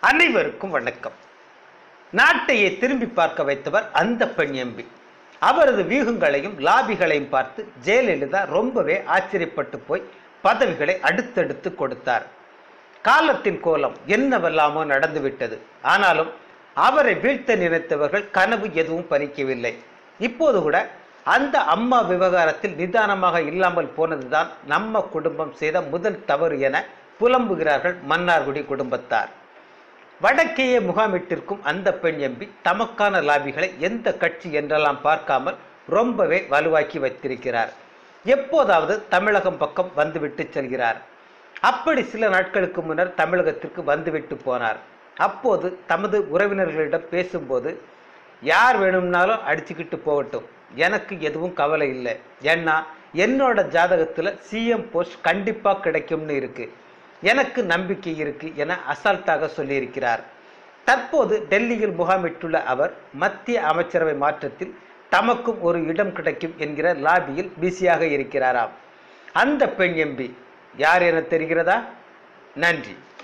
அனைவருக்கும் வணக்கம் நாட்டையே திரும்பி பார்க்க வைத்தவர் அந்த பெண் எம்பி அவரது வியூகங்களையும் லாபிகளையும் பார்த்து ஜெயலலிதா ரொம்பவே ஆச்சரியப்பட்டு போய் பதவிகளை அடுத்தடுத்து கொடுத்தார் காலத்தின் கோலம் என்னவெல்லாமோ நடந்துவிட்டது ஆனாலும் அவரை வீழ்த்த நினைத்தவர்கள் கனவு எதுவும் பறிக்கவில்லை இப்போது கூட அந்த அம்மா விவகாரத்தில் நிதானமாக இல்லாமல் போனதுதான் நம்ம குடும்பம் செய்த முதல் தவறு என புலம்புகிறார்கள் மன்னார்குடி குடும்பத்தார் வடக்கேயே முகாமிட்டிருக்கும் அந்த பெண் எம்பி தமக்கான லாபிகளை எந்த கட்சி என்றெல்லாம் பார்க்காமல் ரொம்பவே வலுவாக்கி வைத்திருக்கிறார் எப்போதாவது தமிழகம் பக்கம் வந்துவிட்டு செல்கிறார் அப்படி சில நாட்களுக்கு முன்னர் தமிழகத்திற்கு வந்துவிட்டு போனார் அப்போது தமது உறவினர்களிடம் பேசும்போது யார் வேணும்னாலும் அடிச்சுக்கிட்டு போகட்டும் எனக்கு எதுவும் கவலை இல்லை ஏன்னா என்னோட ஜாதகத்தில் சிஎம் போஸ்ட் கண்டிப்பாக கிடைக்கும்னு இருக்கு எனக்கு நம்பிக்கை இருக்கு என அசால்ட்டாக சொல்லியிருக்கிறார் தற்போது டெல்லியில் முகாமிட்டுள்ள அவர் மத்திய அமைச்சரவை மாற்றத்தில் தமக்கும் ஒரு இடம் கிடைக்கும் என்கிற லாபியில் பிஸியாக இருக்கிறாராம் அந்த பெண் எம்பி யார் என தெரிகிறதா நன்றி